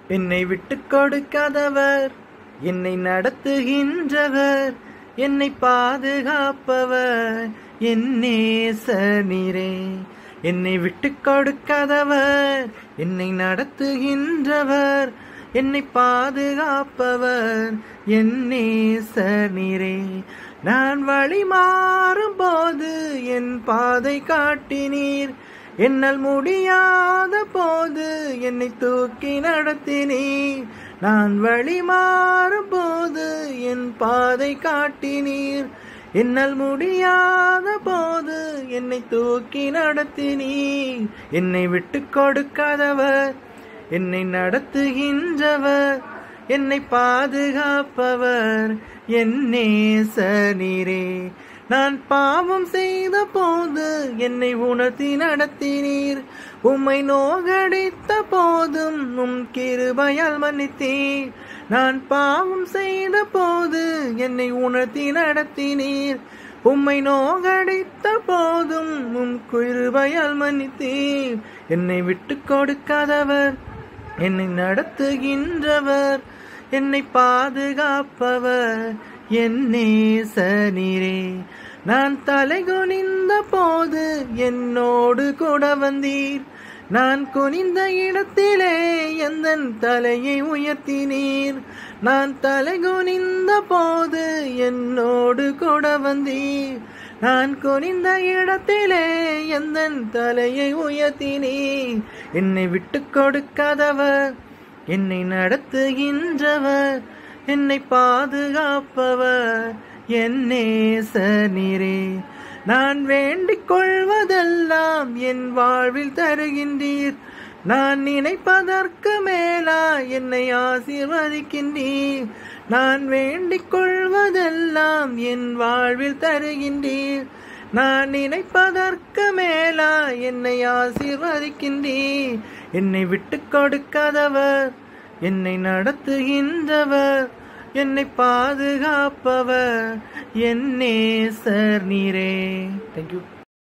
என்னை விட்டு கொடுக்காதவர் என்னை நடத்துகின்றவர் என்னை பாதுகாப்பவர் என் நேசனீரே என்னை விட்டு கொடுக்காதவர் என்னை நடத்துகின்றவர் என்னை பாதுகாப்பவர் என் நேசனீரே நான் வழி மாறும் போது என் பாதை காட்டினீர் என்னால் முடியாத போது என்னை தூக்கி நடத்தினீர் நான் வழி மாறும் போது என் பாதை காட்டினீர் என்னால் முடியாத போது என்னை தூக்கி நடத்தினீர் என்னை விட்டு கொடுக்காதவர் என்னை நடத்துகின்றவர் என்னை பாதுகாப்பவர் என் நேசனீரே நான் பாவம் செய்த போது என்னை உணர்த்தி நடத்தினீர் உம்மை நோகடித்த போதும் உம் கிருபையால் மன்னித்தீர் நான் பாவம் செய்த போது என்னை உணர்த்தி நடத்தினீர் உம்மை நோகடித்த போதும் உம் கிருபையால் மன்னித்தீர் என்னை விட்டு கொடுக்காதவர் என்னை நடத்துகின்றவர் என்னை பாதுகாப்பவர் என் நேசனீரே நான் தலை குனிந்த போது என்னோடு கூட வந்தீர் நான் குனிந்த இடத்திலே எந்த தலையை உயர்த்தினீர் நான் தலை குனிந்த போது என்னோடு கூட வந்தீர் நான் குனிந்த இடத்திலே எந்த தலையை உயர்த்தினீர் என்னை விட்டு கொடுக்காதவர் என்னை நடத்துகின்றவர் என்னை பாதுகாப்பவர் என் நேசனீரே நான் வேண்டிக் கொள்வதெல்லாம் என் வாழ்வில் தருகின்றீர் நான் நினைப்பதற்கு மேலா என்னை ஆசீர்வதிக்கின்றீர் நான் வேண்டிக் கொள்வதெல்லாம் என் வாழ்வில் தருகின்றீர் நான் நினைப்பதற்கு மேலா என்னை ஆசீர்வதிக்கின்றீர் என்னை விட்டு கொடுக்காதவர் என்னை நடத்துகின்றவர் என்னை பாதுகாப்பவர் என் நேசர் நீரே தேங்க்யூ